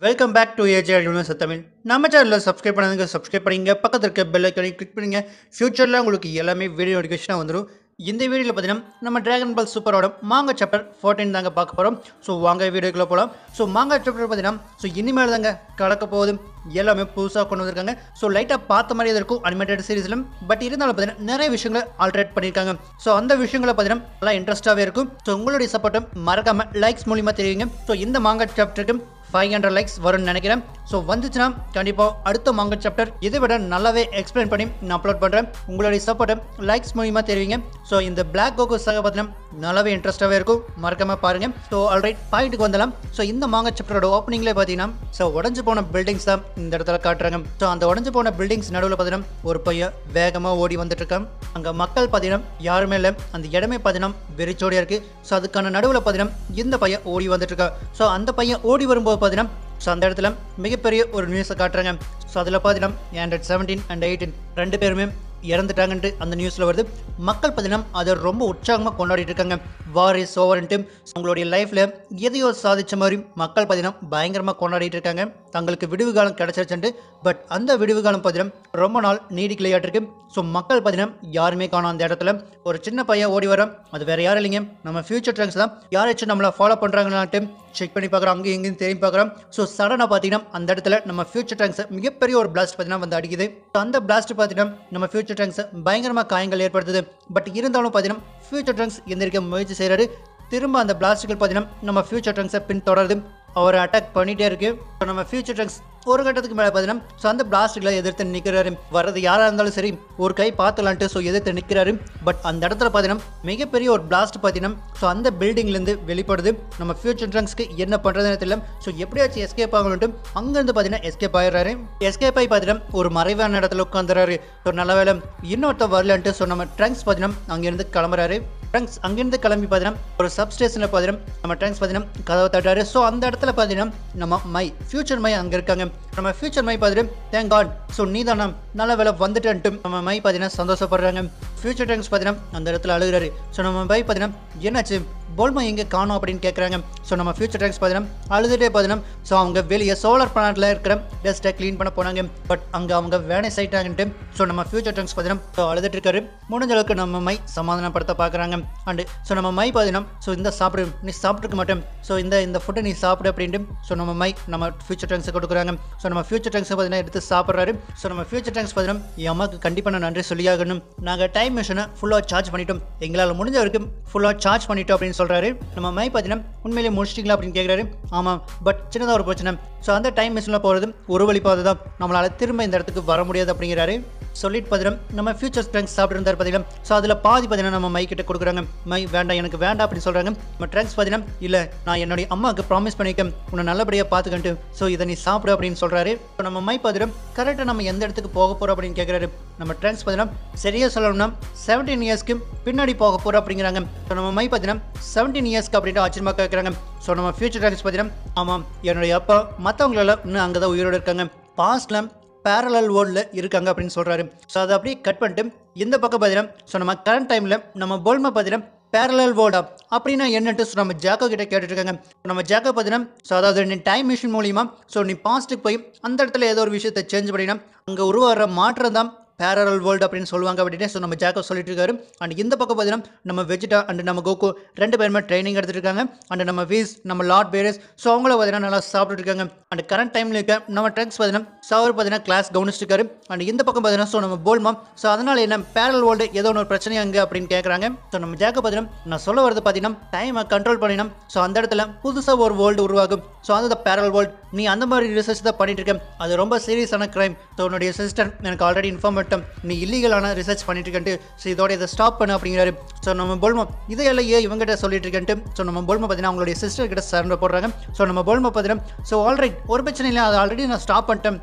welcome back to AGR universe Tamil நம்ம சேனலில் subscribe பண்ணாதுங்க subscribe பண்ணிங்க பக்கத்தில் இருக்க பெல் ஐக்கனை கிளிக் பண்ணுங்க ஃபியூச்சரில் உங்களுக்கு எல்லாமே வீடியோ நோட்டிஃபிகேஷனாக வந்துடும் இந்த வீடியோவில் பார்த்தீங்கன்னா நம்ம டிராகன் பால் சூப்பரோட மாங்க சாப்டர் ஃபோர்டீன் தாங்க பார்க்க போகிறோம் ஸோ வாங்க வீடியோக்குள்ளே போகலாம் ஸோ மாங்க சாப்டர் பார்த்தீங்கன்னா ஸோ இனிமேல் தாங்க கலக்க போகுது எல்லாமே புதுசாக கொண்டு வந்திருக்காங்க ஸோ லைட்டாக பார்த்த மாதிரி இருக்கும் அனிமேட்டட் சீரிஸ்லும் பட் இருந்தாலும் பார்த்தீங்கன்னா நிறைய விஷயங்களை ஆல்ட்ரேட் பண்ணியிருக்காங்க ஸோ அந்த விஷயங்களை பார்த்தீங்கன்னா நல்லா இன்ட்ரெஸ்ட்டாகவே இருக்கும் ஸோ உங்களுடைய சப்போர்ட்டும் மறக்காமல் லைக்ஸ் மூலிமா தெரிவிங்க ஸோ இந்த மாங்க சாப்டருக்கு ஃபைவ் ஹண்ட்ரட் லைக்ஸ் வரும்னு நினைக்கிறேன் ஸோ வந்துச்சுன்னா கண்டிப்பாக அடுத்த மாங்க சாப்டர் இதை விட நல்லாவே எக்ஸ்பிளைன் பண்ணி நான் அப்லோட் பண்ணுறேன் உங்களுடைய சப்போர்ட்டை லைக்ஸ் மூலிமா தெரிவிங்க ஸோ இந்த பிளாக் கோகோ சாக பார்த்தீங்கன்னா நல்லாவே இன்ட்ரெஸ்ட்டாகவே இருக்கும் மறக்காம பாருங்க ஸோ ஆல்ரைட் பாயிண்ட்டுக்கு வந்துடலாம் ஸோ இந்த மாங்க சாப்டரோட ஓப்பனிங்லேயே பார்த்தீங்கன்னா ஸோ உடஞ்சு போன பில்டிங்ஸ் தான் இந்த இடத்துல காட்டுறாங்க ஸோ அந்த உடஞ்சு போன பில்டிங்ஸ் நடுவில் பார்த்தீங்கன்னா ஒரு பையன் வேகமாக ஓடி வந்துட்டு இருக்கான் அங்கே மக்கள் பார்த்தீங்கன்னா யாருமே இல்லை அந்த இடமே பார்த்தீங்கன்னா வெறிச்சோடியாக இருக்குது ஸோ அதுக்கான நடுவில் பார்த்தீங்கன்னா இந்த பையன் ஓடி வந்துட்டு இருக்கான் ஸோ அந்த பையன் ஓடி வரும்போது பார்த்தீங்கன்னா ஸோ அந்த இடத்துல மிகப்பெரிய ஒரு நியூஸை காட்டுறாங்க ஸோ அதில் பார்த்தீங்கன்னா ஹண்ட்ரட் செவன்டீன் அண்ட் எயிட்டீன் ரெண்டு பேருமே இறந்துட்டாங்கன்ட்டு அந்த நியூஸில் வருது மக்கள் பார்த்தீங்கன்னா அதை ரொம்ப உற்சாகமாக கொண்டாடிட்டு இருக்காங்க வார் இஸ் ஓவர்ன்ட்டு அவங்களுடைய லைஃப்பில் எதையோ சாதிச்ச மாதிரி மக்கள் பார்த்தீங்கன்னா பயங்கரமாக கொண்டாடிட்டு இருக்காங்க தங்களுக்கு விடுவு காலம் கிடச்சிருச்சுன்ட்டு பட் அந்த விடுவு காலம் பார்த்தீங்கன்னா ரொம்ப நாள் நீடிக்கலையாட்டிருக்கு ஸோ மக்கள் பார்த்தீங்கன்னா யாருமே காணும் அந்த இடத்துல ஒரு சின்ன பையன் ஓடி வர அது வேற யாரும் இல்லைங்க நம்ம ஃபியூச்சர் ட்ரங்க்ஸ் தான் யாராச்சும் நம்மளை ஃபாலோ பண்ணுறாங்களான்ட்டு செக் பண்ணி பார்க்குறோம் அங்கேயும் இங்கேயும் திரும்பி பார்க்குறோம் ஸோ சடனாக பார்த்தீங்கன்னா அந்த இடத்துல நம்ம ஃபியூச்சர் ட்ரங்க்ஸ் மிகப்பெரிய ஒரு பிளாஸ்ட் பார்த்தீங்கன்னா வந்து அடிக்குது So, அந்த பிளாஸ்ட் பார்த்தீங்கன்னா நம்ம ஃபியூச்சர் ட்ரங்க்ஸ் பயங்கரமாக காயங்கள் ஏற்படுத்துது பட் இருந்தாலும் பார்த்தீங்கன்னா ஃபியூச்சர் ட்ரங்க்ஸ் எந்திரிக்க முயற்சி செய்கிறாரு திரும்ப அந்த பிளாஸ்டுகள் பார்த்தீங்கன்னா நம்ம ஃபியூச்சர் ட்ரங்க்ஸை பின்தொடருது அவர் அட்டாக் பண்ணிகிட்டே இருக்கு So, நம்ம ஃபியூச்சர் ட்ரங்க்ஸ் ஒரு கட்டத்துக்கு மேலே பார்த்தீங்கன்னா ஸோ அந்த பிளாஸ்டுகளை எதிர்த்து நிற்கிறாரு வர்றது யாராக இருந்தாலும் சரி ஒரு கை பார்த்துலான்ட்டு ஸோ எதிர்த்து நிற்கிறாரு பட் அந்த இடத்துல பார்த்தீங்கன்னா மிகப்பெரிய ஒரு பிளாஸ்ட் பார்த்தீங்கன்னா ஸோ அந்த பில்டிங்லேருந்து வெளிப்படுது நம்ம ஃபியூச்சர் ட்ரங்க்ஸ்க்கு என்ன பண்ணுறதுன்னு தெரியல ஸோ எப்படியாச்சும் எஸ்கேப் ஆகணும்ட்டு அங்கேருந்து பார்த்தீங்கன்னா எஸ்கேப் ஆயிடுறாரு எஸ்கேப் ஆகி பார்த்தீங்கன்னா ஒரு மறைவான இடத்துல உட்காந்துறாரு ஸோ நல்ல வேலை இன்னொருத்த வரலன்ட்டு ஸோ நம்ம ட்ரங்க்ஸ் பார்த்தீங்கன்னா அங்கேருந்து கிளம்புறாரு ட்ரங்க்ஸ் அங்கேருந்து கிளம்பி பார்த்தீங்கன்னா ஒரு சப் ஸ்டேஷனில் பார்த்தீங்கன்னா நம்ம ட்ரங்க்ஸ் பார்த்தீங்கன்னா கதவை தட்டாரு ஸோ அந்த இடத்துல பார்த்தீங்கன்னா நம்ம மை ஃபியூச்சர் மை அங்கே இருக்காங்க நம்ம ஃபியூச்சர் மை பார்த்துட்டு தேங்க் காட் ஸோ நீ தானே நல்ல வேலை வந்துட்டுன்ட்டு நம்ம மை பார்த்தீங்கன்னா சந்தோஷப்படுறாங்க ஃபியூச்சர் ட்ரங்க்ஸ் பார்த்தீங்கன்னா அந்த இடத்துல அழுகுறாரு ஸோ நம்ம மை பார்த்தீங்கன்னா என்னாச்சு போல்மா எங்கே காணும் அப்படின்னு கேட்குறாங்க ஸோ நம்ம ஃபியூச்சர் ட்ரங்க்ஸ் பார்த்தீங்கன்னா அழுதுகிட்டே பார்த்தீங்கன்னா ஸோ அவங்க வெளியே சோலார் பிளானட்டில் இருக்கிற டஸ்ட்டை க்ளீன் பண்ண போனாங்க பட் அங்கே அவங்க வேனஸ் ஆயிட்டாங்கன்ட்டு ஸோ நம்ம ஃபியூச்சர் ட்ரங்க்ஸ் பார்த்தீங்கன்னா ஸோ அழுதுட்டு இருக்காரு முடிஞ்ச அளவுக்கு நம்ம மை சமாதானப்படுத்த பார்க்குறாங்க அண்டு ஸோ நம்ம மை பார்த்தீங்கன்னா ஸோ இந்த சாப்பிடு நீ சாப்பிட்டுருக்க மாட்டேன் ஸோ இந்த இந்த ஃபுட்டை நீ சாப்பிடு அப்படின்ட்டு ஸோ நம்ம மை நம்ம ஃபியூச்சர் ட்ரங்க்ஸை கொடுக்குறாங்க ஸோ நம்ம ஃபியூச்சர் ட்ரங்க்ஸை பார்த்தீங்கன்னா எடுத்து சாப்பிட்றாரு ஸோ நம்ம ஃபியூச்சர் ட்ரங்க்ஸ் பார்த்தீங்கன்னா என் அம்மாவுக்கு கண்டிப்பாக நான் நன்றி சொல்லியாகணும் நாங்கள் டைம் மிஷினை ஃபுல்லாக சார்ஜ் பண்ணிட்டோம் எங்களால் முடிஞ்ச வரைக்கும் ஃபுல்லாக சார்ஜ் பண்ணிட்டோம் அப்படின்னு சொல்கிறாரு நம்ம மை பார்த்தீங்கன்னா உண்மையிலேயே முடிச்சிட்டிங்களா அப்படின்னு கேட்குறாரு ஆமாம் பட் சின்னதாக ஒரு பிரச்சனை ஸோ அந்த டைம் மிஷினில் போகிறது ஒரு வழி பாதை தான் நம்மளால் திரும்ப இந்த இடத்துக்கு வர முடியாது அப்படிங்கிறாரு சொல்லிட்டு பார்த்தீங்கன்னா நம்ம ஃபியூச்சர் ட்ரங்க்ஸ் சாப்பிட்டு பார்த்தீங்கன்னா ஸோ அதில் பாதி பார்த்தீங்கன்னா நம்ம மை கிட்ட கொடுக்குறாங்க மை வேண்டாம் எனக்கு வேண்டாம் அப்படின்னு சொல்கிறாங்க நம்ம ட்ரங்க்ஸ் பார்த்தீங்கன்னா இல்லை நான் என்னுடைய அம்மாவுக்கு ப்ராமிஸ் பண்ணிக்க உன்னை நல்லபடியாக பார்த்துக்கிட்டு ஸோ இதை நீ சாப்பிடு அப்படின்னு சொல்கிறாரு இப்போ நம்ம மை பார்த்தீங்கன்னா கரெக்டாக நம்ம எந்த இடத்துக்கு போக போகிறோம் அப்படின்னு கேட்குறாரு நம்ம ட்ரங்க்ஸ் பார்த்தீங்கன்னா சரியாக சொல்லணும்னா செவன்டீன் இயர்ஸ்க்கு பின்னாடி போக போகிறோம் அப்படிங்கிறாங்க ஸோ நம்ம மை பார்த்தீங்கன்னா செவன்டீன் இயர்ஸ்க்கு அப்படின்ட்டு ஆச்சரியமாக கேட்குறாங்க ஸோ நம்ம ஃபியூச்சர் ட்ரங்க்ஸ் பார்த்தீங்கன்னா ஆமாம் என்னுடைய அப்பா மற்றவங்களெல்லாம் இன்னும் அங்கே தான் உயிரோடு இருக்காங்க பாஸ்டில் பேரலல் வேர்ல்டில் இருக்காங்க அப்படின்னு சொல்கிறாரு ஸோ அதை அப்படியே கட் பண்ணிட்டு இந்த பக்கம் பார்த்தீங்கன்னா ஸோ நம்ம கரண்ட் டைமில் நம்ம போல்மா பார்த்தீங்கன்னா பேரலல் வேர்ல்டா அப்படின்னா என்னட்டு ஸோ நம்ம ஜாக்கோ கிட்ட கேட்டுட்டு இருக்காங்க நம்ம ஜாக்கோ பார்த்தீங்கன்னா ஸோ அதாவது நீ டைம் மிஷின் மூலியமா ஸோ நீ பாஸ்ட்டுக்கு போய் அந்த இடத்துல ஏதோ ஒரு விஷயத்தை சேஞ்ச் பண்ணினா அங்கே உருவாகிற மாற்றம் தான் பேரல் வேர்ல்டு அப்படின்னு சொல்லுவாங்க அப்படின்னு ஸோ நம்ம ஜாக்கோ சொல்லிட்டு இருக்காரு அண்ட் இந்த பக்கம் பார்த்தீங்கன்னா நம்ம வெஜிடா அண்ட் நம்ம கோகோ ரெண்டு பேருமே ட்ரைனிங் எடுத்துட்டு இருக்காங்க அண்ட் நம்ம வீஸ் நம்ம லார்ட் பேரஸ் ஸோ அவங்கள பார்த்தீங்கன்னா நல்லா சாப்பிட்டுட்டு இருக்காங்க அண்ட் கரண்ட் டைமில் இருக்க நம்ம ட்ரங்க்ஸ் பார்த்தீங்கன்னா ஸோ அவர் பார்த்தீங்கன்னா கிளாஸ் கவனிச்சிட்டு இருக்காரு அண்ட் இந்த பக்கம் பார்த்தீங்கன்னா ஸோ நம்ம போல்மா ஸோ அதனால் என்ன பேரல் வேர்ல்டு ஏதோ ஒரு பிரச்சனை அங்கே அப்படின்னு கேட்குறாங்க ஸோ நம்ம ஜாக்கோ பார்த்தீங்கன்னா நான் சொல்ல வரது பார்த்தீங்கன்னா டைமை கண்ட்ரோல் பண்ணினா ஸோ அந்த இடத்துல புதுசாக ஒரு வேர்ல்டு உருவாகும் ஸோ அது பேரல் வேர்ல்டு நீ அந்த மாதிரி ரிசர்ச் தான் பண்ணிட்டு இருக்க அது ரொம்ப சீரியஸான கிரைம் ஸோ உன்னுடைய சிஸ்டர் எனக்கு ஆல்ரெடி இன்ஃபார்ம் பண்ணிட்டோம் நீ இல்லீகலான ரிசர்ச் பண்ணிட்டு இருக்கன்ட்டு ஸோ இதோட இதை ஸ்டாப் பண்ணு அப்படிங்கிறாரு ஸோ நம்ம போல்மா இதையெல்லாம் ஏன் இவங்ககிட்ட சொல்லிட்டு இருக்கன்ட்டு ஸோ நம்ம போல்மா பார்த்தீங்கன்னா அவங்களுடைய சிஸ்டர் கிட்ட சரண்டர் போடுறாங்க ஸோ நம்ம போல்மா பார்த்தீங்கன்னா ஸோ ஆல்ரைட் ஒரு பிரச்சனை இல்லை அது ஆல்ரெடி நான் ஸ்டாப் பண்ணிட்டேன்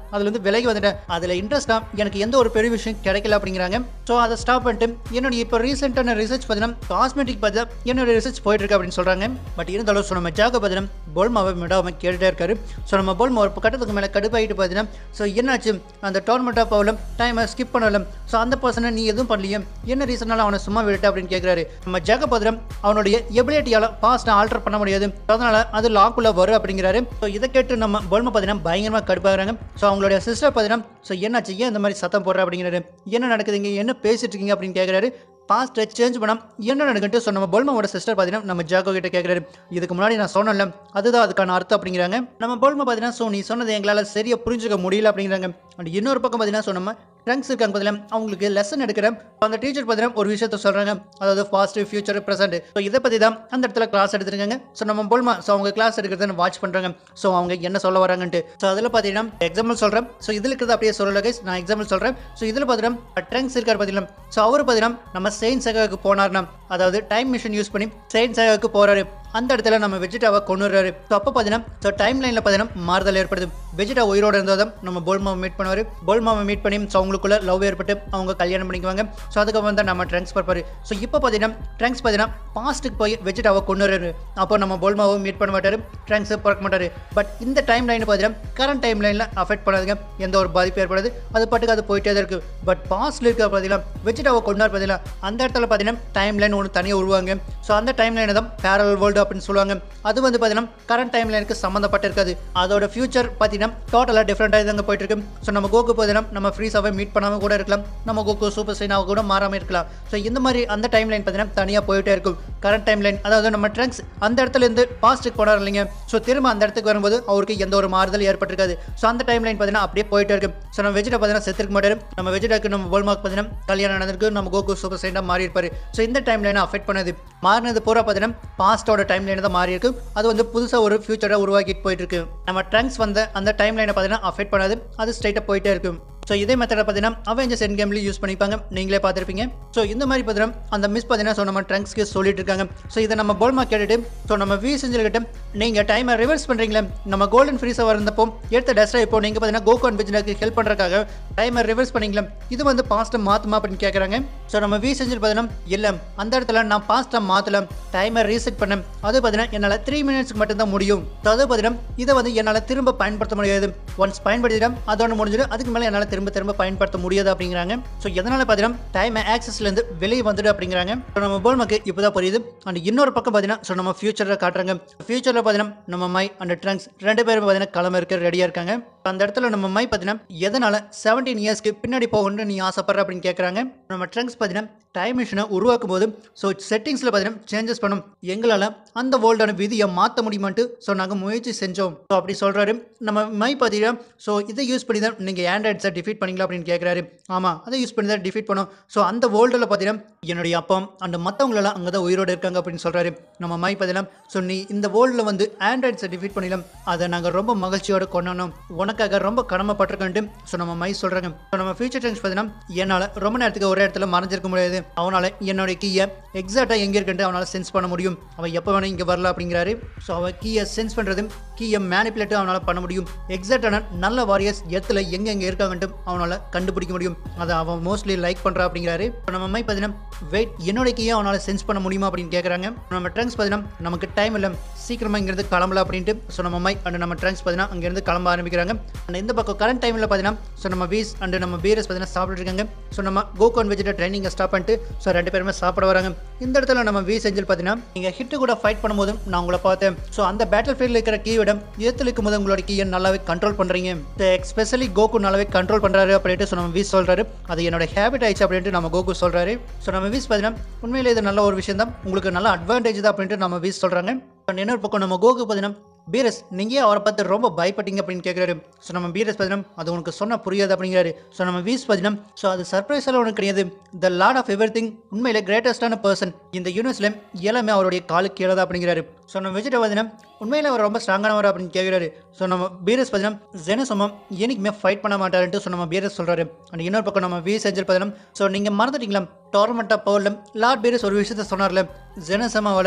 அதுலேருந்து விலகி வந்துட்டேன் அதில் இன்ட்ரெஸ்ட்டாக எனக்கு எந்த ஒரு பெரிய விஷயம் கிடைக்கல அப்படிங்கிறாங்க ஸோ அதை ஸ்டாப் பண்ணிட்டு என்னுடைய இப்போ ரீசெண்டான ரிசர்ச் பார்த்தீங்கன்னா காஸ்மெட்டிக் பார்த்தா என்னோட ரிசர்ச் போயிட்டு இருக்கு அப்படின்னு சொல்கிறாங்க பட் இருந்தாலும் ஸோ நம்ம ஜாக பார்த்தீங்கன்னா போல்மாவை விடாமல் கேட்டுட்டே இருக்காரு ஸோ நம்ம போல்மா ஒரு கட்டத்துக்கு மேலே கடுப்பாயிட்டு பார்த்தீங்கன்னா ஸோ என்னாச்சு அந்த டோர்னமெண்ட் ஆஃப் ஆகல டைமை ஸ்கிப் பண்ணல ஸோ அந்த பர்சனை நீ எதுவும் பண்ணலையே என்ன ரீசனால அவனை சும்மா விட்டுட்ட அப்படின்னு கேட்குறாரு நம்ம ஜாக பார்த்தீங்கன்னா அவனுடைய எபிலிட்டியால் பாஸ்ட்டை ஆல்டர் பண்ண முடியாது அதனால அது லாக்குள்ள வரும் அப்படிங்கிறாரு ஸோ இதை கேட்டு நம்ம போல்மா பார்த்தீங்கன்னா பயங்கரமாக கடுப்பாகிறாங்க ஸோ அவங்களுடைய சிஸ்டர் பார்த்தீங்கன்னா ஸோ என்னாச்சு ஏன் இந்த மாதிரி சத்தம் போடுற அப்படிங்கிறாரு என்ன நடக்குதுங்க என்ன பேசிட்டு இருக்கீங்க அப்படின்னு கேட்குறாரு பாஸ்ட்டை சேஞ்ச் பண்ணால் என்ன நடக்குன்ட்டு ஸோ நம்ம போல்மாவோட சிஸ்டர் பார்த்தீங்கன்னா நம்ம ஜாகோ கிட்ட கேட்குறாரு இதுக்கு முன்னாடி நான் சொன்னேன்ல அதுதான் அதுக்கான அர்த்தம் அப்படிங்கிறாங்க நம்ம போல்மா பார்த்தீங்கன்னா ஸோ நீ சொன்னது எங்களால் சரியாக புரிஞ்சுக்க முடியல அப்படிங்கிறாங்க அண்ட் இன்னொரு பக்கம் பார்த்தீங்கன்னா ஸோ நம்ம ட்ரங்க்ஸ் இருக்காங்க பார்த்தீங்கன்னா அவங்களுக்கு லெசன் எடுக்கிறேன் அந்த டீச்சர் பார்த்தீங்கன்னா ஒரு விஷயத்த சொல்கிறாங்க அதாவது பாஸ்ட் ஃபியூச்சர் ப்ரெசென்ட் ஸோ இதை பற்றி தான் அந்த இடத்துல கிளாஸ் எடுத்துருக்காங்க ஸோ நம்ம போல்மா ஸோ அவங்க கிளாஸ் எடுக்கிறத வாட்ச் பண்ணுறாங்க ஸோ அவங்க என்ன சொல்ல வராங்கன்ட்டு ஸோ அதில் பார்த்தீங்கன்னா எக்ஸாம்பிள் சொல்கிறேன் ஸோ இதில் இருக்கிறது அப்படியே சொல்லல கைஸ் நான் எக்ஸாம்பிள் சொல்கிறேன் ஸோ இதில் பார்த்தீங்கன்னா ட்ரங்க்ஸ் இருக்கார் பார்த்தீங்கன்னா ஸோ அவர் பார்த்தீங்கன்னா நம்ம செயின் சகாவுக்கு போனார்னா அதாவது டைம் மிஷின் யூஸ் பண்ணி செயின் சகாவுக்கு போகிறாரு அந்த இடத்துல நம்ம வெஜிடாவை கொண்டு வர்றாரு ஸோ அப்போ பார்த்தீங்கன்னா ஸோ டைம் லைனில் பார்த்தீங்கன்னா மாறுதல் ஏற்படுது வெஜிடா உயிரோடு இருந்தால் தான் நம்ம போல்மாவை மீட் பண்ணுவார் போல்மாவை மீட் பண்ணி ஸோ அவங்களுக்குள்ள லவ் ஏற்பட்டு அவங்க கல்யாணம் பண்ணிக்குவாங்க ஸோ அதுக்கப்புறம் தான் நம்ம ட்ரங்க்ஸ் பார்ப்பாரு ஸோ இப்போ பார்த்தீங்கன்னா ட்ரங்க்ஸ் பார்த்தீங்கன்னா பாஸ்ட்டுக்கு போய் வெஜிடாவை கொண்டு வர்றாரு அப்போ நம்ம போல்மாவை மீட் பண்ண மாட்டார் ட்ரங்க்ஸை பார்க்க மாட்டார் பட் இந்த டைம் லைன் பார்த்தீங்கன்னா கரண்ட் டைம் லைனில் அஃபெக்ட் பண்ணாதுங்க எந்த ஒரு பாதிப்பு ஏற்படாது அது பாட்டுக்கு அது போயிட்டே தான் இருக்குது பட் பாஸ்ட்ல இருக்க பார்த்தீங்கன்னா வெஜிடாவை கொண்டு வர பார்த்தீங்கன்னா அந்த இடத்துல பார்த்தீங்கன்னா டைம் லைன் ஒன்று தனியாக உருவாங்க ஸோ அந்த டைம் லைனை தான் பேரல் வேர்ல்டு அப்படின்னு சொல்லுவாங்க அது வந்து பார்த்தீங்கன்னா கரண்ட் டைம் லைனுக்கு சம்மந்தப்பட்டிருக்காது அதோட ஃபியூச்சர் பார்த்தீங்கன்னா டோட்டலாக டிஃப்ரெண்ட்டாக தாங்க போயிட்டு இருக்கு ஸோ நம்ம கோகு பார்த்தீங்கன்னா நம்ம ஃப்ரீஸாகவே மீட் பண்ணாமல் கூட இருக்கலாம் நம்ம கோகு சூப்பர் சைனாக கூட மாறாமல் இருக்கலாம் ஸோ இந்த மாதிரி அந்த டைம் லைன் பார்த்தீங்கன்னா தனியாக போயிட்டே இருக்கும் கரண்ட் டைம் லைன் அதாவது நம்ம ட்ரங்க்ஸ் அந்த இடத்துல இருந்து பாஸ்ட்டுக்கு போனார் இல்லைங்க ஸோ திரும்ப அந்த இடத்துக்கு வரும்போது அவருக்கு எந்த ஒரு மாறுதல் ஏற்பட்டிருக்காது ஸோ அந்த டைம் லைன் பார்த்தீங்கன்னா அப்படியே போயிட்டே இருக்கு ஸோ நம்ம வெஜிடா பார்த்தீங்கன்னா செத்துருக்க மாட்டாரு நம்ம வெஜிடாக்கு நம்ம போல்மார்க் பார்த்தீங்கன்னா கல்யாணம் நடந்திருக்கு நம்ம கோகு சூப்பர் சைனாக மாறி இருப்பாரு ஸோ இந்த டைம் லைனை அஃபெக்ட் பண்ணது மாறினது பூரா பார்த்தீங்கன்னா பாஸ்டோட டைம் லைன் தான் மாறி இருக்கு அது வந்து புதுசாக ஒரு ஃபியூச்சரை உருவாக்கிட்டு போயிட்டு இருக்கு நம்ம ட்ரங்க்ஸ் வந்த அந்த டைம் லைனை பார்த்தீங்கன்னா அஃபெக்ட் பண்ணாது அது ஸ்ட்ரைட்டாக போயிட்டே இருக்கும் ஸோ இதே மெத்தடை பார்த்தீங்கன்னா அவெஞ்சர்ஸ் என் கேம்லேயும் யூஸ் பண்ணிப்பாங்க நீங்களே பார்த்துருப்பீங்க ஸோ இந்த மாதிரி பார்த்தீங்கன்னா அந்த மிஸ் பார்த்தீங்கன்னா ஸோ நம்ம ட்ரங்க்ஸ்க்கு சொல்லிட்டு இருக்காங்க ஸோ இதை நம்ம போல்மா கேட்டுட்டு ஸோ நம்ம வி செஞ்சுக்கிட்ட நீங்கள் டைமை ரிவர்ஸ் பண்ணுறீங்களே நம்ம கோல்டன் ஃப்ரீஸாக வரந்தப்போ எடுத்த டெஸ்ட்டாக இப்போ நீங்கள் பார்த்தீங்கன்னா கோகான் பிஜினருக்கு ஹெல்ப் பண்ணுறதுக்காக டைமை ரிவர்ஸ் பண்ணிங்களா இது வந்து பாஸ்ட்டை மாற்றுமா அப்படின்னு கேட்குறாங்க ஸோ நம்ம வி செஞ்சில் பார்த்தீங்கன்னா இல்லை அந்த இடத்துல நான் பாஸ்ட்டை மாற்றல டைமை ரீசெட் பண்ணேன் அது பார்த்தீங்கன்னா என்னால் த்ரீ மினிட்ஸ்க்கு மட்டும்தான் முடியும் ஸோ அது பார்த்தீங்கன்னா இதை வந்து என்னால் திரும்ப பயன்படுத்த முடியாது ஒன்ஸ் பயன்படுத்திட்டேன் அதோட முடிஞ்சிடும் அதுக்கு மேலே என்னால் திரும்ப திரும்ப பயன்படுத்த முடியாது அப்படிங்கிறாங்க ஸோ எதனால் பார்த்தீங்கன்னா டைம் ஆக்சஸ்லேருந்து வெளியே வந்துடு அப்படிங்கிறாங்க ஸோ நம்ம போல்மக்கு இப்போ தான் புரியுது அண்ட் இன்னொரு பக்கம் பார்த்தீங்கன்னா ஸோ நம்ம ஃபியூச்சரில் காட்டுறாங்க ஃபியூச்சரில் பார்த்தீங்கன்னா நம்ம மை அண்ட் ட்ரங்க்ஸ் ரெண்டு பேரும் பார்த்தீங்கன்னா கிளம்ப இருக்க ரெடியாக இருக்காங்க அந்த இடத்துல நம்ம மை பார்த்தீங்கன்னா எதனால் செவன்டீன் இயர்ஸ்க்கு பின்னாடி போகணும்னு நீ ஆசைப்படுற அப்படின்னு கேட்குறாங்க நம்ம ட்ரங்க்ஸ் பார்த்தீங்கன்னா டைம் மிஷினை உருவாக்கும் போது ஸோ செட்டிங்ஸில் பார்த்தீங்கன்னா சேஞ்சஸ் பண்ணும் எங்களால் அந்த வேர்ல்டான விதியை மாற்ற முடியுமான்ட்டு ஸோ நாங்கள் முயற்சி செஞ்சோம் ஸோ அப்படி சொல்கிறாரு நம்ம மை பார்த்தீங்கன்னா ஸோ இதை யூஸ் பண்ணி தான் நீங்கள் ஆண்ட்ராய்ட்ஸை டிஃபீட் பண்ணீங்களா அப்படின்னு கேட்குறாரு ஆமாம் அதை யூஸ் பண்ணி தான் டிஃபீட் பண்ணோம் ஸோ அந்த வேர்ல்டில் பார்த்தீங்கன்னா என்னுடைய அப்பா அந்த மற்றவங்களெல்லாம் அங்கே தான் உயிரோடு இருக்காங்க அப்படின்னு சொல்கிறாரு நம்ம மை பார்த்தீங்கன்னா ஸோ நீ இந்த வேர்ல்டில் வந்து ஆண்ட்ராய்ட்ஸை டிஃபீட் பண்ணிடலாம் அதை நாங்கள் ரொம்ப மகிழ்ச்சியோடு கொண்டாடணும் உனக்காக ரொம்ப கடமைப்பட்டிருக்கன்ட்டு ஸோ நம்ம மை சொல்கிறாங்க ஸோ நம்ம ஃபியூச்சர் டைம்ஸ் பார்த்தீங்கன்னா என்னால் ரொம்ப நேரத்துக்கு ஒரே இடத்துல மறைஞ்சிருக்க முடியாது அவனால் என்னுடைய கீயை எக்ஸாக்டாக எங்கே இருக்குன்ட்டு அவனால் சென்ஸ் பண்ண முடியும் அவன் எப்போ வேணால் இங்கே வரல அப்படிங்கிறாரு ஸோ அவன் கீயை சென்ஸ் பண்ணுறது கீயை மேனிப்புலேட்டு அவனால் பண்ண முடியும் எக்ஸாக்டான நல்ல வாரியர்ஸ் இடத்துல எங்கே எங்கே இருக்காங்கன்ட்டு அவனால் கண்டுபிடிக்க முடியும் அதை அவன் மோஸ்ட்லி லைக் பண்ணுறா அப்படிங்கிறாரு இப்போ நம்ம அம்மா பார்த்தீங்கன்னா வெயிட் என்னோட கீயை அவனால் சென்ஸ் பண்ண முடியுமா அப்படின்னு கேட்குறாங்க நம்ம ட்ரங்க்ஸ் பார்த்தீங்கன்னா நமக்கு டைம் இல்லை சீக்கிரமாக இங்கேருந்து கிளம்பல அப்படின்ட்டு ஸோ நம்ம அம்மை அண்ட் நம்ம ட்ரங்க்ஸ் பார்த்தீங்கன்னா அங்கேருந்து கிளம்ப ஆரம்பிக்கிறாங்க அண்ட் இந்த பக்கம் கரண்ட் டைமில் பார்த்தீங்கன்னா ஸோ நம்ம வீஸ் அண்ட் நம்ம பீரஸ் பார்த்தீங்கன்னா சாப்பிட்டு இருக்காங்க ஸோ நம்ம கோகான் வெஜிட ட்ரைனிங்கை ஸ்டாப் பண்ணிட்டு ஸோ ரெண்டு பேருமே சாப்பிட வராங்க இந்த இடத்துல நம்ம வி செஞ்சில் பார்த்தீங்கன்னா நீங்கள் ஹிட்டு கூட ஃபைட் பண்ணும்போது நான் உங்களை பார்த்தேன் ஸோ அந்த பேட்டில் ஃபீல்டில் இருக்கிற கீயோட இடத்துல இருக்கும்போது உங்களோட கீயை நல்லாவே கண்ட்ரோல் பண்ணுறீங்க எஸ்பெஷலி கோகு நல்லாவே கண்ட்ரோல் பண்ணுறாரு அப்படின்ட்டு ஸோ நம்ம வீஸ் சொல்கிறாரு அது என்னோட ஹேபிட் ஆயிடுச்சு அப்படின்ட்டு நம்ம கோகு சொல்கிறாரு ஸோ நம்ம வீஸ் பார்த்தீங்கன்னா உண்மையிலே இது நல்ல ஒரு விஷயம் தான் உங்களுக்கு நல்ல அட்வான்டேஜ் தான் அப்படின்ட்டு நம்ம வீஸ் சொல்கிறாங்க இன்னொரு பக்கம் நம்ம கோகு பார்த்தீங்கன்னா பீரஸ் நீங்கள் அவரை பார்த்து ரொம்ப பயப்பட்டீங்க அப்படின்னு கேட்குறாரு ஸோ நம்ம பீரஸ் பார்த்தீங்கன்னா அது உனக்கு சொன்ன புரியாது அப்படிங்கிறாரு ஸோ நம்ம வீஸ் பார்த்தீங்கன்னா ஸோ அது சர்ப்ரைஸ் எல்லாம் உனக்கு கிடையாது the lord of everything உண்மையிலே கிரேட்டஸ்டான பர்சன் இந்த யூனிவர்ஸில் எல்லாமே அவருடைய காலுக்கு கீழே தான் அப்படிங்கிறாரு ஸோ நம்ம விஜிட்ட பார்த்தீங்கன்னா உண்மையில அவர் ரொம்ப ஸ்ட்ராங்கானவர் அப்படின்னு கேட்குறாரு ஸோ நம்ம பீரஸ் பார்த்தீங்கன்னா ஜெனசமம் என்னைக்குமே ஃபைட் பண்ண மாட்டாருன்ட்டு ஸோ நம்ம பீரஸ் சொல்கிறாரு அண்ட் இன்னொரு பக்கம் நம்ம வி செஞ்சல் பார்த்தீங்கன்னா ஸோ நீங்கள் மறந்துட்டீங்களா டோர்னமெண்ட்டாக பவரில் லார்ட் பீரஸ் ஒரு விஷயத்த சொன்னார்ல ஜெனசமாவில்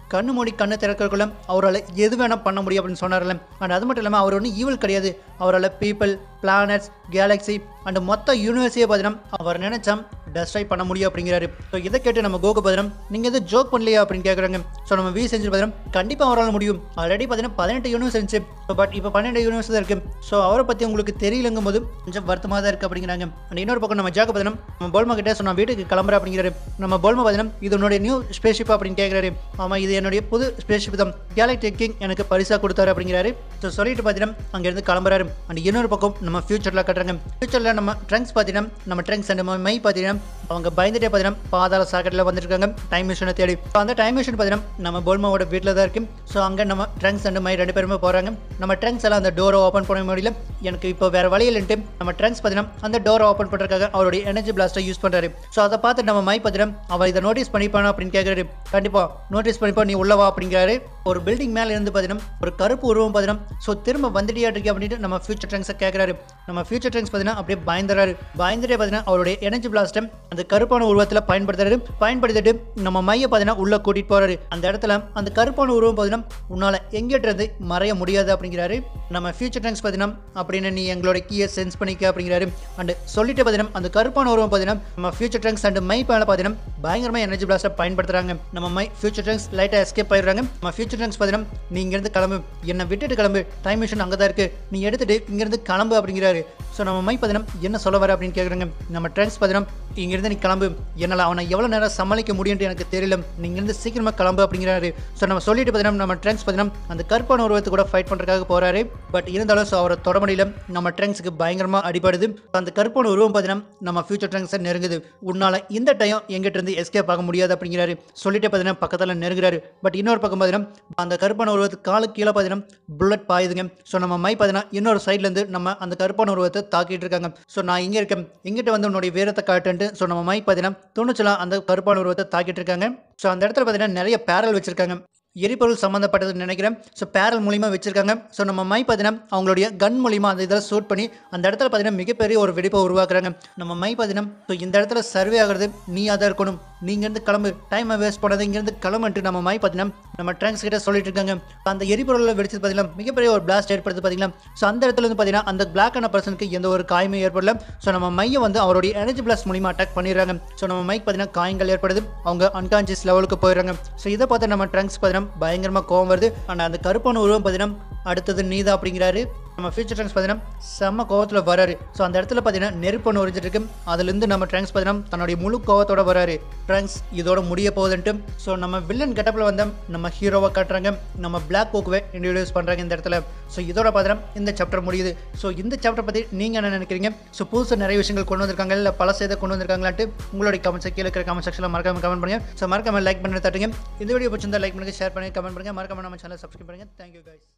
கண்ணு மூடி கண்ணை திறக்கிறக்குள்ள அவரால் எது வேணால் பண்ண முடியும் அப்படின்னு சொன்னார்ல அண்ட் அது மட்டும் இல்லாமல் அவர் ஒன்றும் ஈவல் கிடையாது அவரால் பீப்பிள் பிளானட்ஸ் கேலக்ஸி அண்ட் மொத்த யூனிவர்ஸையே பார்த்தீங்கன்னா அவர் நினைச்சா டெஸ்ட்ராய் பண்ண முடியும் அப்படிங்கிறாரு ஸோ இதை கேட்டு நம்ம கோகு பதினம் நீங்கள் எதுவும் ஜோக் பண்ணலையா அப்படின்னு கேட்குறாங்க ஸோ நம்ம வி செஞ்சு பதினம் கண்டிப்பாக அவரால் முடியும் ஆல்ரெடி பார்த்தீங்கன்னா பதினெட்டு யூனிவர்ஸ் இருந்துச்சு பட் இப்போ பன்னெண்டு யூனிவர்ஸ் தான் இருக்குது ஸோ அவரை பற்றி உங்களுக்கு தெரியலங்கும் போது கொஞ்சம் வருத்தமாக தான் இருக்குது அப்படிங்கிறாங்க அண்ட் இன்னொரு பக்கம் நம்ம ஜாக்கு பதினம் நம்ம போல்மா கிட்டே ஸோ நான் வீட்டுக்கு கிளம்புறேன் அப்படிங்கிறாரு நம்ம போல்மா பதினம் இது உன்னுடைய நியூ ஸ்பேஸ்ஷிப் அப்படின்னு கேட்குறாரு ஆமாம் இது என்னுடைய புது ஸ்பேஸ்ஷிப் தான் கேலக்டிக் கிங் எனக்கு பரிசாக கொடுத்தாரு அப்படிங்கிறாரு ஸோ சொல்லிட்டு பார்த்தீங்கன்னா அங்கேருந்து கிளம்புறாரு அண்ட் இன்னொரு பக்கம் நம்ம ஃபியூச்சரில் கட்டுறாங்க ஃபியூச்சரில் நம்ம ட்ரங்க்ஸ் பார்த்தீங்கன்னா நம்ம ட்ரங்க்ஸ் அண்ட் மை பார்த்தீங்கன்னா அவங்க பயந்துட்டே பார்த்தீங்கன்னா பாதாள சாக்கெட்டில் வந்துருக்காங்க டைம் மிஷினை தேடி ஸோ அந்த டைம் மிஷின் பார்த்தீங்கன்னா நம்ம போல்மாவோட வீட்டில் தான் இருக்கு ஸோ அங்கே நம்ம ட்ரங்க்ஸ் அண்ட் மை ரெண்டு பேருமே போகிறாங்க நம்ம ட்ரங்க்ஸ் எல்லாம் அந்த டோரை ஓப்பன் பண்ண முடியல எனக்கு இப்போ வேறு வழி இல்லைன்ட்டு நம்ம ட்ரங்க்ஸ் பார்த்தீங்கன்னா அந்த டோரை ஓப்பன் பண்ணுறதுக்காக அவருடைய எனர்ஜி பிளாஸ்ட்டை யூஸ் பண்ணுறாரு ஸோ அதை பார்த்து நம்ம மை பார்த்தீங்கன்னா அவள் இதை நோட்டீஸ் பண்ணிப்பானா அப்படின்னு கேட்குறாரு கண்டிப்பாக நோட்டீஸ் பண்ணிப்பா நீ உள்ளவா அப்படிங்கிறாரு ஒரு பில்டிங் மேலே இருந்து பார்த்தீங்கன்னா ஒரு கருப்பு உருவம் பார்த்தீங்கன்னா ஸோ திரும்ப வந்துட்டியா இருக்கு அப்படின்ட்டு நம்ம ஃபியூச்சர் ட்ரங்க்ஸை கேட்குறாரு நம்ம ஃபியூச்சர் ட்ரங்க்ஸ் பார்த்தீங்கன்னா அப்படியே பயந்துறாரு பயந்துட்டே பார்த்தீங்கன்னா அவருடைய எனர்ஜி பிளாஸ்ட்டை அந்த கருப்பான உருவத்தில் பயன்படுத்துறாரு பயன்படுத்திட்டு நம்ம மைய பார்த்தீங்கன்னா உள்ள கூட்டிட்டு போறாரு அந்த இடத்துல அந்த கருப்பான உருவம் பார்த்தீங்கன்னா உன்னால எங்கிட்ட மறைய முடியாது அப்படிங்கிறாரு நம்ம ஃபியூச்சர் ட்ரங்க்ஸ் பார்த்தீங்கன்னா அப்படின்னு நீ எங்களோட கீயை சென்ஸ் பண்ணிக்க அப்படிங்கிறாரு அண்ட் சொல்லிட்டு பார்த்தீங்கன்னா அந்த கருப்பான உருவம் பார்த்தீங்கன்னா நம்ம ஃபியூச்சர் ட்ரங்க்ஸ் அண்ட் மை மேலே பார்த்தீங்கன்னா பயங்கரமாக எனர்ஜி பிளாஸ்ட்டை பயன்படுத்துறாங்க நம்ம மை ஃபியூச்சர் ட்ரங்க்ஸ் லைட்டாக எஸ்கேப் ஆயிடுறாங்க நம்ம ஃபியூச்சர் ட்ரங்க்ஸ் பார்த்தீங்கன்னா நீ இங்கேருந்து கிளம்பு என்னை விட்டுட்டு கிளம்பு டைம் மிஷின் அங்கே தான் இருக்கு நீ எடுத்துட்டு இங்கேருந்து கிளம்பு அப்படிங்கிறாரு ஸோ நம்ம மை பார்த்தீங்கன்னா என்ன சொல்ல வர அப்படின்னு கேட்குறாங்க நம்ம ட்ரங்க்ஸ் பார்த்தீங்கன்னா இங்கேருந்து நீ கிளம்பு என்னால் அவனை எவ்வளோ நேரம் சமாளிக்க முடியும்னு எனக்கு தெரியல நீ இங்கேருந்து சீக்கிரமாக கிளம்பு அப்படிங்கிறாரு ஸோ நம்ம சொல்லிட்டு பார்த்தீங்கன்னா நம்ம ட்ரங்க்ஸ் பார்த்தீங்கன்னா அந்த கருப்பான உருவத்தை கூட ஃபைட் பண்ணுறதுக்காக போகிறாரு பட் இருந்தாலும் ஸோ அவரை தொட முடியல நம்ம ட்ரங்க்ஸுக்கு பயங்கரமாக அடிபடுது அந்த கருப்பான உருவம் பார்த்தீங்கன்னா நம்ம ஃபியூச்சர் ட்ரங்க்ஸை நெருங்குது உன்னால் இந்த டைம் எங்கிட்ட இருந்து எஸ்கேப் ஆக முடியாது அப்படிங்கிறாரு சொல்லிட்டு பார்த்தீங்கன்னா பக்கத்தில் நெருங்குறாரு பட் இன்னொரு பக்கம் பார்த்தீங்கன்னா அந்த கருப்பான உருவத்துக்கு காலு கீழே பார்த்தீங்கன்னா புல்லட் பாயுதுங்க ஸோ நம்ம மை பார்த்தீங்கன்னா இன்னொரு சைட்லேருந்து நம்ம அந்த கருப்பான உருவத்தை தாக்கிட்டு இருக்காங்க ஸோ நான் இங்கே இருக்கேன் இங்கிட்ட வந்து உன்னுடைய வீரத்தை காட்டுன்ட்டு ஸோ நம்ம மை பார்த்தீங்கன்னா துணிச்சலாம் அந்த கருப்பான உருவத்தை தாக்கிட்டு இருக்காங்க ஸோ அந்த இடத்துல பார்த்தீங்கன்னா நிறைய பேரல் வச்சிருக்காங்க எரிபொருள் சம்மந்தப்பட்டதுன்னு நினைக்கிறேன் ஸோ பேரல் மூலிமா வச்சிருக்காங்க ஸோ நம்ம மை பார்த்தீங்கன்னா அவங்களுடைய கன் மூலிமா அந்த இதில் ஷூட் பண்ணி அந்த இடத்துல பார்த்தீங்கன்னா மிகப்பெரிய ஒரு வெடிப்பை உருவாக்குறாங்க நம்ம மை பார்த்தீங்கன்னா ஸோ இந்த இடத்துல சர்வே ஆகிறது நீ தான் இருக்கணும் நீங்கேருந்து கிளம்பு டைமை வேஸ்ட் பண்ணாத இங்கேருந்து கிளம்புன்ட்டு நம்ம மை பார்த்தீங்கன்னா நம்ம ட்ராங்க்ஸ் கிட்ட சொல்லிட்டு இருக்காங்க அந்த எரிபொருளில் வெடிச்சது பார்த்தீங்கன்னா மிகப்பெரிய ஒரு பிளாஸ்ட் ஏற்படுது பார்த்தீங்கன்னா ஸோ அந்த இடத்துல இருந்து பார்த்தீங்கன்னா அந்த பிளாக் ஆன பர்சனுக்கு எந்த ஒரு காயமே ஏற்படல ஸோ நம்ம மையை வந்து அவருடைய எனர்ஜி பிளாஸ்ட் மூலிமா அட்டாக் பண்ணிடுறாங்க ஸோ நம்ம மைக் பார்த்தீங்கன்னா காயங்கள் ஏற்படுது அவங்க அன்கான்சியஸ் லெவலுக்கு போயிடுறாங்க ஸோ இதை பார்த்து நம்ம ட்ராங்க்ஸ் பார்த்தீங்கன்னா பயங்கரமாக கோவம் வருது ஆனால் அந்த கருப்பான உருவம் பார்த்தீங்கன்னா அடுத்தது நீதா அப்படிங்கிறாரு நம்ம ஃபியூச்சர் ட்ராங்க்ஸ் பார்த்தீங்கன்னா செம்ம கோவத்தில் வராரு ஸோ அந்த இடத்துல பார்த்தீங்கன்னா நெருப்பு உறிஞ்சிட்டு இருக்கு அதுலேருந்து நம்ம ட்ராங்க்ஸ் பார்த்தீங்கன்னா தன்னுடைய முழு கோவத்தோட வராரு ட்ராங்க்ஸ் இதோட முடிய போகுதுன்ட்டு ஸோ நம்ம வில்லன் கெட்டப்பில் வந்த நம்ம ஹீரோவை காட்டுறாங்க நம்ம பிளாக் ஓக்குவே இன்ட்ரடியூஸ் பண்ணுறாங்க இந்த இடத்துல ஸோ இதோட பார்த்தீங்கன்னா இந்த சாப்டர் முடியுது ஸோ இந்த சாப்டர் பற்றி நீங்கள் என்ன நினைக்கிறீங்க ஸோ புதுசாக நிறைய விஷயங்கள் கொண்டு வந்திருக்காங்க இல்லை பல செய்த கொண்டு வந்திருக்காங்களான்ட்டு உங்களுடைய கமெண்ட்ஸ் கீழே இருக்கிற கமெண்ட் செக்ஷனில் மறக்காம கமெண்ட் பண்ணுங்க ஸோ மறக்காம லைக் பண்ணி தட்டுங்க இந்த வீடியோ பிடிச்சிருந்தா லைக் பண்ணுங்க ஷேர் பண்ணுங்க கமெண்ட் பண்ணுங்க மறக்காம நம்ம சேனல் சப்ஸ்கிரைப் பண்ணுங்க தேங்க்யூ guys